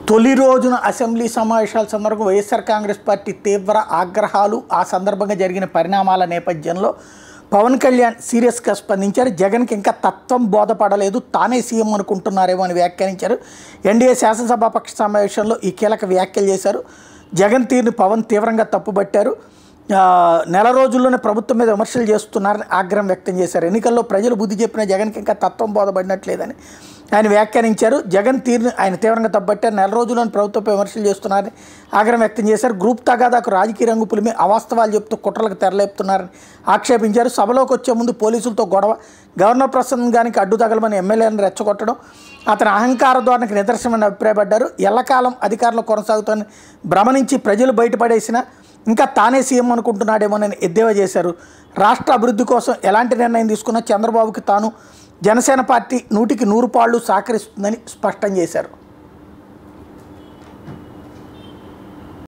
తొలి రోజున అసెంబ్లీ సమావేశాల సందర్భంగా వైఎస్ఆర్ కాంగ్రెస్ పార్టీ తీవ్ర ఆగ్రహాలు ఆ సందర్భంగా జరిగిన పరిణామాల నేపథ్యంలో పవన్ కళ్యాణ్ సీరియస్గా స్పందించారు జగన్కి ఇంకా తత్వం బోధపడలేదు తానే సీఎం అనుకుంటున్నారేమో అని వ్యాఖ్యానించారు ఎన్డీఏ శాసనసభాపక్ష సమావేశంలో ఈ కీలక వ్యాఖ్యలు చేశారు జగన్ తీరుని పవన్ తీవ్రంగా తప్పుబట్టారు ఆ, నెల రోజుల్లోనే ప్రభుత్వం మీద విమర్శలు చేస్తున్నారని ఆగ్రహం వ్యక్తం చేశారు ఎన్నికల్లో ప్రజలు బుద్ధి చెప్పిన జగన్కి ఇంకా తత్వం బోధపడినట్లేదని ఆయన వ్యాఖ్యానించారు జగన్ తీరుని ఆయన తీవ్రంగా తప్పట్టారు నెల రోజుల్లోనే ప్రభుత్వంపై విమర్శలు చేస్తున్నారని ఆగ్రహం వ్యక్తం చేశారు గ్రూప్ తగాదాకు రాజకీయ రంగు పులిమి అవాస్తవాలు చెప్తూ కుట్రలకు తెరలేపుతున్నారని ఆక్షేపించారు సభలోకి వచ్చే ముందు పోలీసులతో గొడవ గవర్నర్ ప్రసంగానికి అడ్డు తగలమని ఎమ్మెల్యేలను రెచ్చగొట్టడం అతని అహంకార ధోరణికి నిదర్శనమని అభిప్రాయపడ్డారు ఎల్లకాలం అధికారంలో కొనసాగుతోందని భ్రమనించి ప్రజలు బయటపడేసిన ఇంకా తానే సీఎం అనుకుంటున్నాడేమోనని ఎద్దేవా చేశారు రాష్ట్ర అభివృద్ధి కోసం ఎలాంటి నిర్ణయం తీసుకున్నా చంద్రబాబుకి తాను జనసేన పార్టీ నూటికి నూరు పాళ్ళు సహకరిస్తుందని స్పష్టం చేశారు